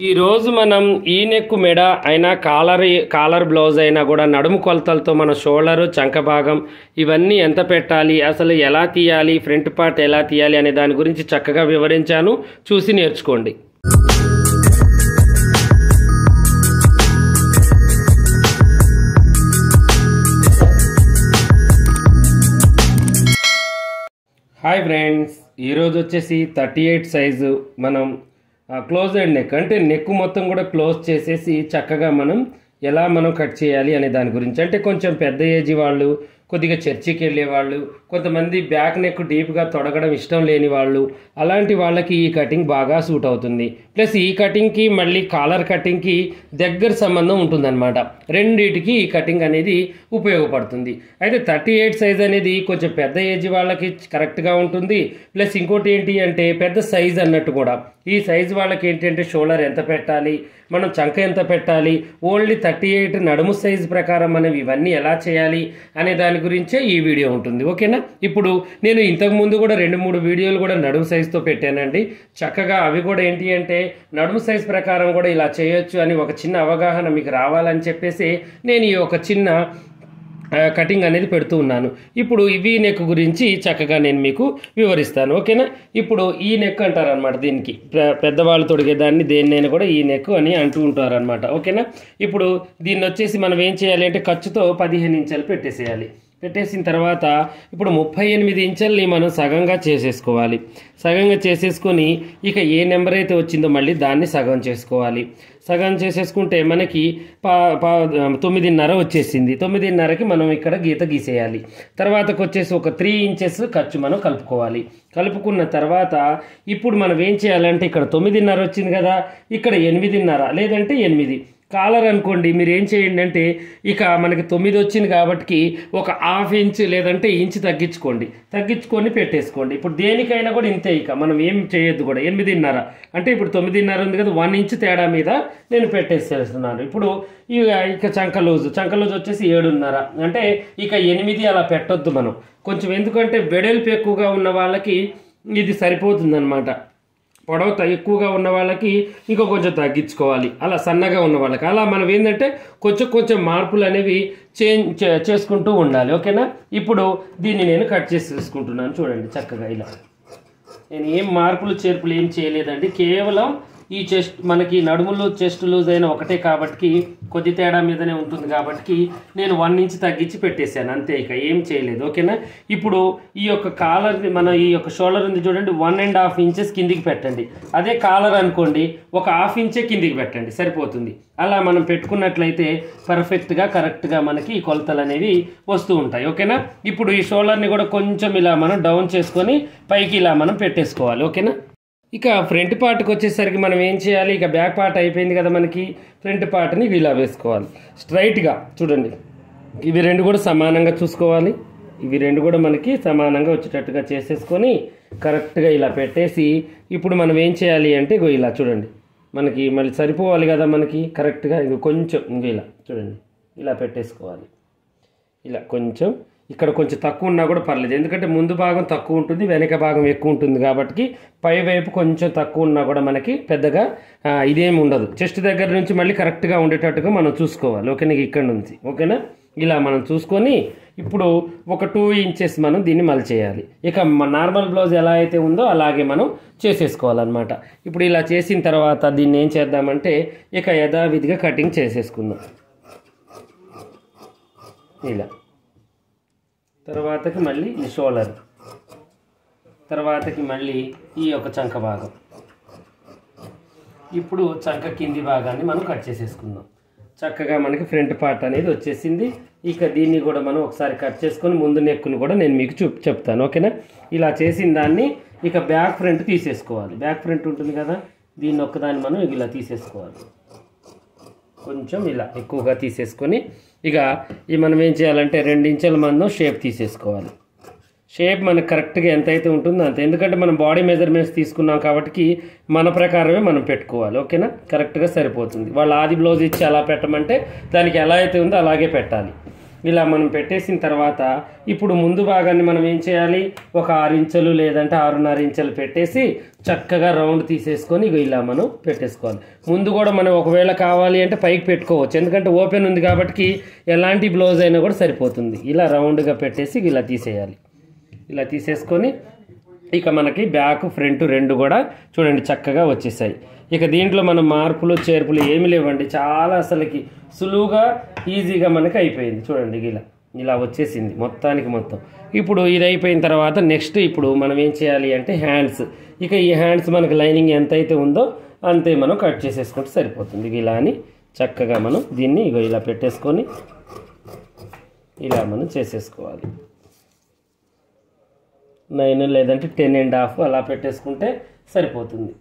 ఈ రోజు మనం ఈ నెక్ మెడ అయినా కాలర్ కాలర్ బ్లౌజ్ అయినా కూడా నడుము కొలతలతో మన షోల్డర్ చంక భాగం ఇవన్నీ ఎంత పెట్టాలి అసలు ఎలా తీయాలి ఫ్రంట్ పార్ట్ ఎలా తీయాలి అనే దాని గురించి చక్కగా వివరించాను చూసి నేర్చుకోండి హాయ్ ఫ్రెండ్స్ ఈరోజు వచ్చేసి థర్టీ ఎయిట్ సైజు మనం క్లోజ్ అండ్ నెక్ అంటే నెక్ మొత్తం కూడా క్లోజ్ చేసేసి చక్కగా మనం ఎలా మనం కట్ చేయాలి అనే దాని గురించి అంటే కొంచెం పెద్ద ఏజ్ వాళ్ళు కొద్దిగా చర్చికి వెళ్ళే వాళ్ళు కొంతమంది బ్యాక్ నెక్ డీప్గా తొడగడం ఇష్టం లేని వాళ్ళు అలాంటి వాళ్ళకి ఈ కటింగ్ బాగా సూట్ అవుతుంది ప్లస్ ఈ కటింగ్కి మళ్ళీ కాలర్ కటింగ్కి దగ్గర సంబంధం ఉంటుందన్నమాట రెండిటికి ఈ కటింగ్ అనేది ఉపయోగపడుతుంది అయితే థర్టీ ఎయిట్ సైజ్ అనేది కొంచెం పెద్ద ఏజ్ వాళ్ళకి కరెక్ట్గా ఉంటుంది ప్లస్ ఇంకోటి ఏంటి అంటే పెద్ద సైజ్ అన్నట్టు కూడా ఈ సైజ్ వాళ్ళకి ఏంటంటే షోల్డర్ ఎంత పెట్టాలి మనం చంక ఎంత పెట్టాలి ఓన్లీ థర్టీ ఎయిట్ నడుము సైజ్ ప్రకారం మనం ఇవన్నీ ఎలా చేయాలి అనే దాని గురించే ఈ వీడియో ఉంటుంది ఓకేనా ఇప్పుడు నేను ఇంతకు ముందు కూడా రెండు మూడు వీడియోలు కూడా నడుము సైజుతో పెట్టానండి చక్కగా అవి కూడా ఏంటి అంటే నడుము సైజ్ ప్రకారం కూడా ఇలా చేయొచ్చు అని ఒక చిన్న అవగాహన మీకు రావాలని చెప్పేసి నేను ఈ ఒక చిన్న ఆ, కటింగ్ అనేది పెడుతూ ఉన్నాను ఇప్పుడు ఇవి నెక్ గురించి చక్కగా నేను మీకు వివరిస్తాను ఓకేనా ఇప్పుడు ఈ నెక్ అంటారు అనమాట దీనికి పె- పెద్దవాళ్ళు తొడిగేదాన్ని దేన్నైనా కూడా ఈ నెక్ అని అంటూ ఉంటారు అనమాట ఓకేనా ఇప్పుడు దీన్ని వచ్చేసి మనం ఏం చేయాలి అంటే ఖర్చుతో పదిహేను ఇంచాలు పెట్టేసేయాలి పెట్టేసిన తర్వాత ఇప్పుడు ముప్పై ఎనిమిది ఇంచల్ని మనం సగంగా చేసేసుకోవాలి సగంగా చేసేసుకొని ఇక ఏ నెంబర్ అయితే వచ్చిందో మళ్ళీ దాన్ని సగం చేసుకోవాలి సగం చేసేసుకుంటే మనకి పా పా తొమ్మిదిన్నర వచ్చేసింది తొమ్మిదిన్నరకి మనం ఇక్కడ గీత గీసేయాలి తర్వాతకు వచ్చేసి ఒక త్రీ ఇంచెస్ ఖర్చు మనం కలుపుకోవాలి కలుపుకున్న తర్వాత ఇప్పుడు మనం ఏం చేయాలంటే ఇక్కడ తొమ్మిదిన్నర వచ్చింది కదా ఇక్కడ ఎనిమిదిన్నర లేదంటే ఎనిమిది కాలర్ అనుకోండి మీరు ఏం చేయండి అంటే ఇక మనకి తొమ్మిది వచ్చింది కాబట్టి ఒక హాఫ్ ఇంచ్ లేదంటే ఇంచ్ తగ్గించుకోండి తగ్గించుకొని పెట్టేసుకోండి ఇప్పుడు దేనికైనా కూడా ఇంతే ఇక మనం ఏం చేయొద్దు కూడా ఎనిమిదిన్నర అంటే ఇప్పుడు తొమ్మిదిన్నర ఉంది కదా వన్ ఇంచ్ తేడా మీద నేను పెట్టేసేస్తున్నాను ఇప్పుడు ఇక ఇక చంక లూజు చంక లూజు వచ్చేసి ఏడున్నర అంటే ఇక ఎనిమిది అలా పెట్టొద్దు మనం కొంచెం ఎందుకంటే వెడల్పు ఎక్కువగా ఉన్న వాళ్ళకి ఇది సరిపోతుందన్నమాట పొడవు త- ఎక్కువగా ఉన్న వాళ్ళకి ఇంకో కొంచెం తగ్గించుకోవాలి అలా సన్నగా ఉన్న వాళ్ళకి అలా మనం ఏంటంటే కొంచెం కొంచెం మార్పులు అనేవి చేంజ్ చే- చేసుకుంటూ ఉండాలి ఓకేనా ఇప్పుడు దీన్ని నేను కట్ చేసి తీసుకుంటున్నాను చూడండి చక్కగా ఇలా నేను ఏం మార్పులు చేర్పులు ఏం చేయలేదండి కేవలం ఈ చెస్ట్ మనకి నడుములు చెస్ట్ లూజ్ అయిన ఒకటే కాబట్టి కొద్ది తేడా మీదనే ఉంటుంది కాబట్టి నేను వన్ ఇంచ్ తగ్గించి పెట్టేశాను అంతే ఇక ఏం చేయలేదు ఓకేనా ఇప్పుడు ఈ యొక్క కాలర్ మన ఈ యొక్క షోల్డర్ ఉంది చూడండి వన్ అండ్ హాఫ్ ఇంచెస్ కిందికి పెట్టండి అదే కాలర్ అనుకోండి ఒక హాఫ్ ఇంచే కిందికి పెట్టండి సరిపోతుంది అలా మనం పెట్టుకున్నట్లయితే పర్ఫెక్ట్గా కరెక్ట్గా మనకి ఈ కొలతలు అనేవి వస్తూ ఉంటాయి ఓకేనా ఇప్పుడు ఈ షోల్డర్ని కూడా కొంచెం ఇలా మనం డౌన్ చేసుకొని పైకి ఇలా మనం పెట్టేసుకోవాలి ఓకేనా ఇక ఫ్రంట్ పార్ట్కి వచ్చేసరికి మనం ఏం చేయాలి ఇక బ్యాక్ పార్ట్ అయిపోయింది కదా మనకి ఫ్రంట్ పార్ట్ని ఇలా వేసుకోవాలి స్ట్రైట్గా చూడండి ఇవి రెండు కూడా సమానంగా చూసుకోవాలి ఇవి రెండు కూడా మనకి సమానంగా వచ్చేటట్టుగా చేసేసుకొని కరెక్ట్గా ఇలా పెట్టేసి ఇప్పుడు మనం ఏం చేయాలి అంటే ఇగో ఇలా చూడండి మనకి మళ్ళీ సరిపోవాలి కదా మనకి కరెక్ట్గా ఇగో కొంచెం ఇంకో ఇలా చూడండి ఇలా పెట్టేసుకోవాలి ఇలా కొంచెం ఇక్కడ కొంచెం తక్కువ ఉన్నా కూడా పర్లేదు ఎందుకంటే ముందు భాగం తక్కువ ఉంటుంది వెనక భాగం ఎక్కువ ఉంటుంది కాబట్టి పై వైపు కొంచెం తక్కువ ఉన్నా కూడా మనకి పెద్దగా ఆ, ఇదేమి ఉండదు చెస్ట్ దగ్గర నుంచి మళ్ళీ కరెక్ట్గా ఉండేటట్టుగా మనం చూసుకోవాలి ఓకేనా ఇక్కడ నుంచి ఓకేనా ఇలా మనం చూసుకొని ఇప్పుడు ఒక టూ ఇంచెస్ మనం దీన్ని మళ్ళీ చేయాలి ఇక నార్మల్ బ్లౌజ్ ఎలా అయితే ఉందో అలాగే మనం చేసేసుకోవాలన్నమాట ఇప్పుడు ఇలా చేసిన తర్వాత దీన్ని ఏం చేద్దామంటే ఇక యథావిధిగా కటింగ్ చేసేసుకుందాం ఇలా తర్వాతకి మళ్ళీ ఈ షోల్డర్ తర్వాతకి మళ్ళీ ఈ యొక్క చంక భాగం ఇప్పుడు చంక కింది భాగాన్ని మనం కట్ చేసేసుకుందాం చక్కగా మనకి ఫ్రంట్ పార్ట్ అనేది వచ్చేసింది ఇక దీన్ని కూడా మనం ఒకసారి కట్ చేసుకొని ముందు నెక్కును కూడా నేను మీకు చూప్ చెప్తాను ఓకేనా ఇలా చేసిన దాన్ని ఇక బ్యాక్ ఫ్రంట్ తీసేసుకోవాలి బ్యాక్ ఫ్రంట్ ఉంటుంది కదా దీన్ని ఒక్కదాన్ని మనం ఇలా తీసేసుకోవాలి కొంచెం ఇలా ఎక్కువగా తీసేసుకొని ఇక ఈ మనం ఏం చేయాలంటే రెండు ఇంచుల మందం షేప్ తీసేసుకోవాలి షేప్ మనకు కరెక్ట్గా ఎంత అయితే ఉంటుందో అంత ఎందుకంటే మనం బాడీ మెజర్మెంట్స్ తీసుకున్నాం కాబట్టి మన ప్రకారమే మనం పెట్టుకోవాలి ఓకేనా కరెక్ట్గా సరిపోతుంది వాళ్ళు ఆది బ్లౌజ్ ఇచ్చి అలా పెట్టమంటే దానికి ఎలా అయితే ఉందో అలాగే పెట్టాలి ఇలా మనం పెట్టేసిన తర్వాత ఇప్పుడు ముందు భాగాన్ని మనం ఏం చేయాలి ఒక ఆరు ఇంచులు లేదంటే ఆరున్నర ఇంచులు పెట్టేసి చక్కగా రౌండ్ తీసేసుకొని ఇగో ఇలా మనం పెట్టేసుకోవాలి ముందు కూడా మనం ఒకవేళ కావాలి అంటే పైకి పెట్టుకోవచ్చు ఎందుకంటే ఓపెన్ ఉంది కాబట్టి ఎలాంటి బ్లౌజ్ అయినా కూడా సరిపోతుంది ఇలా రౌండ్గా పెట్టేసి ఇలా తీసేయాలి ఇలా తీసేసుకొని ఇక మనకి బ్యాక్ ఫ్రంట్ రెండు కూడా చూడండి చక్కగా వచ్చేసాయి ఇక దీంట్లో మనం మార్పులు చేర్పులు ఏమి లేవండి చాలా అసలుకి సులువుగా ఈజీగా మనకి అయిపోయింది చూడండి ఇలా ఇలా వచ్చేసింది మొత్తానికి మొత్తం ఇప్పుడు ఇది అయిపోయిన తర్వాత నెక్స్ట్ ఇప్పుడు మనం ఏం చేయాలి అంటే హ్యాండ్స్ ఇక ఈ హ్యాండ్స్ మనకి లైనింగ్ ఎంత అయితే ఉందో అంతే మనం కట్ చేసేసుకుంటే సరిపోతుంది ఇక ఇలా అని చక్కగా మనం దీన్ని ఇగో ఇలా పెట్టేసుకొని ఇలా మనం చేసేసుకోవాలి నైన్ లేదంటే టెన్ అండ్ హాఫ్ అలా పెట్టేసుకుంటే సరిపోతుంది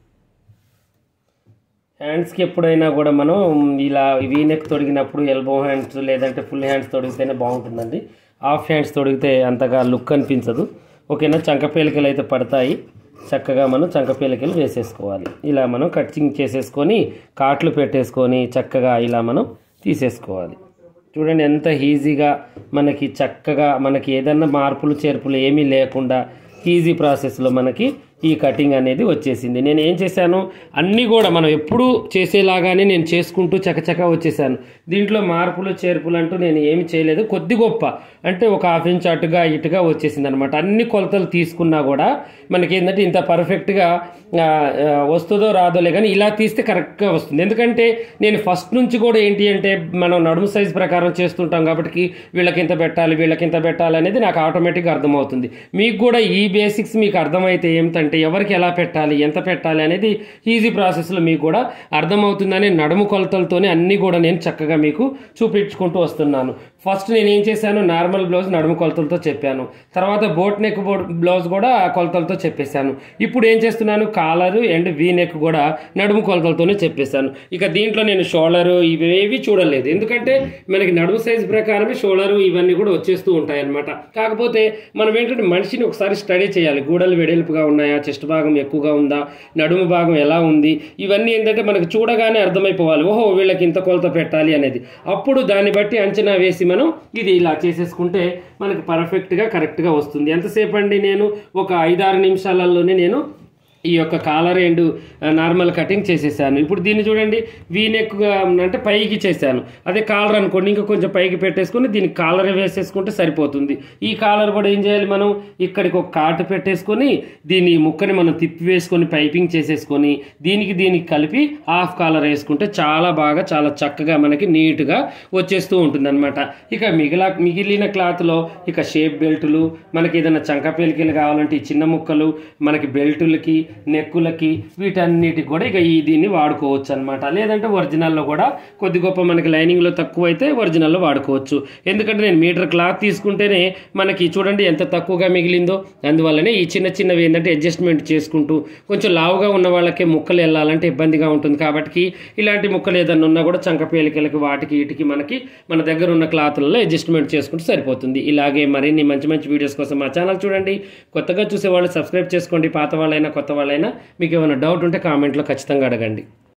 హ్యాండ్స్కి ఎప్పుడైనా కూడా మనం ఇలా వీనెక్ తొడిగినప్పుడు ఎల్బో హ్యాండ్స్ లేదంటే ఫుల్ హ్యాండ్స్ తొడిగితేనే బాగుంటుందండి హాఫ్ హ్యాండ్స్ తొడిగితే అంతగా లుక్ అనిపించదు ఓకేనా చంకపేలికలు అయితే పడతాయి చక్కగా మనం చంకపేలికలు వేసేసుకోవాలి ఇలా మనం కటింగ్ చేసేసుకొని కాట్లు పెట్టేసుకొని చక్కగా ఇలా మనం తీసేసుకోవాలి చూడండి ఎంత ఈజీగా మనకి చక్కగా మనకి ఏదన్నా మార్పులు చేర్పులు ఏమీ లేకుండా ఈజీ ప్రాసెస్లో మనకి ఈ కటింగ్ అనేది వచ్చేసింది నేను ఏం చేశాను అన్నీ కూడా మనం ఎప్పుడు చేసేలాగానే నేను చేసుకుంటూ చకచకా వచ్చేసాను దీంట్లో మార్పులు చేర్పులు అంటూ నేను ఏమి చేయలేదు కొద్ది గొప్ప అంటే ఒక హాఫ్ ఇంచ్ అటుగా ఇటుగా వచ్చేసింది అనమాట అన్ని కొలతలు తీసుకున్నా కూడా మనకి ఏంటంటే ఇంత పర్ఫెక్ట్గా ఆ, ఆ, వస్తుందో రాదోలే కానీ ఇలా తీస్తే కరెక్ట్గా వస్తుంది ఎందుకంటే నేను ఫస్ట్ నుంచి కూడా ఏంటి అంటే మనం నడుము సైజ్ ప్రకారం చేస్తుంటాం కాబట్టి వీళ్ళకి ఇంత పెట్టాలి వీళ్ళకి ఇంత పెట్టాలి అనేది నాకు ఆటోమేటిక్గా అర్థమవుతుంది మీకు కూడా ఈ బేసిక్స్ మీకు అర్థమైతే ఏమిటంటే ఎవరికి ఎలా పెట్టాలి ఎంత పెట్టాలి అనేది ఈజీ ప్రాసెస్లో మీకు కూడా అర్థమవుతుందని నడుము కొలతలతోనే అన్నీ కూడా నేను చక్కగా మీకు చూపించుకుంటూ వస్తున్నాను ఫస్ట్ నేను ఏం చేశాను నార్మల్ బ్లౌజ్ నడుము కొలతలతో చెప్పాను తర్వాత బోట్ నెక్ బ్లౌజ్ కూడా ఆ కొలతలతో చెప్పేశాను ఇప్పుడు ఏం చేస్తున్నాను కాలరు అండ్ వీ నెక్ కూడా నడుము కొలతలతోనే చెప్పేశాను ఇక దీంట్లో నేను షోల్డరు ఇవేవి చూడలేదు ఎందుకంటే మనకి నడుము సైజ్ ప్రకారమే షోల్డరు ఇవన్నీ కూడా వచ్చేస్తూ ఉంటాయి అన్నమాట కాకపోతే మనం ఏంటంటే మనిషిని ఒకసారి స్టడీ చేయాలి గూడలు వెడల్పుగా ఉన్నాయా చెస్ట్ భాగం ఎక్కువగా ఉందా నడుము భాగం ఎలా ఉంది ఇవన్నీ ఏంటంటే మనకు చూడగానే అర్థమైపోవాలి ఓహో వీళ్ళకి ఇంత కొలత పెట్టాలి అనేది అప్పుడు దాన్ని బట్టి అంచనా వేసి మనం ఇది ఇలా చేసేసుకుంటే మనకు పర్ఫెక్ట్గా కరెక్ట్గా వస్తుంది ఎంతసేపు అండి నేను ఒక ఐదారు నిమిషాలలోనే నేను ఈ యొక్క కాలర్ అండ్ నార్మల్ కటింగ్ చేసేసాను ఇప్పుడు దీన్ని చూడండి వీనెక్ అంటే పైకి చేశాను అదే కాలర్ అనుకోండి ఇంకా కొంచెం పైకి పెట్టేసుకొని దీనికి కాలర్ వేసేసుకుంటే సరిపోతుంది ఈ కాలర్ కూడా ఏం చేయాలి మనం ఇక్కడికి ఒక కాటు పెట్టేసుకొని దీని ముక్కని మనం తిప్పి వేసుకొని పైపింగ్ చేసేసుకొని దీనికి దీనికి కలిపి హాఫ్ కాలర్ వేసుకుంటే చాలా బాగా చాలా చక్కగా మనకి నీట్గా వచ్చేస్తూ ఉంటుంది ఇక మిగిలిన మిగిలిన క్లాత్లో ఇక షేప్ బెల్టులు మనకి ఏదైనా చంక పేలికలు కావాలంటే ఈ చిన్న ముక్కలు మనకి బెల్టులకి నెక్కులకి వీటన్నిటికి కూడా ఇక ఈ దీన్ని వాడుకోవచ్చు అనమాట లేదంటే ఒరిజినల్లో కూడా కొద్ది గొప్ప మనకి లైనింగ్లో తక్కువ అయితే ఒరిజినల్లో వాడుకోవచ్చు ఎందుకంటే నేను మీటర్ క్లాత్ తీసుకుంటేనే మనకి చూడండి ఎంత తక్కువగా మిగిలిందో అందువల్లనే ఈ చిన్న చిన్నవి ఏంటంటే అడ్జస్ట్మెంట్ చేసుకుంటూ కొంచెం లావుగా ఉన్న వాళ్ళకే ముక్కలు వెళ్ళాలంటే ఇబ్బందిగా ఉంటుంది కాబట్టి ఇలాంటి ముక్కలు ఏదన్నా ఉన్నా కూడా చంక పేలికలకి వాటికి వీటికి మనకి మన దగ్గర ఉన్న క్లాత్లలో అడ్జస్ట్మెంట్ చేసుకుంటే సరిపోతుంది ఇలాగే మరిన్ని మంచి మంచి వీడియోస్ కోసం మా ఛానల్ చూడండి కొత్తగా చూసే వాళ్ళు సబ్స్క్రైబ్ చేసుకోండి పాత వాళ్ళైనా కొత్త వాళ్ళైనా మీకు ఏమైనా డౌట్ ఉంటే కామెంట్లో ఖచ్చితంగా అడగండి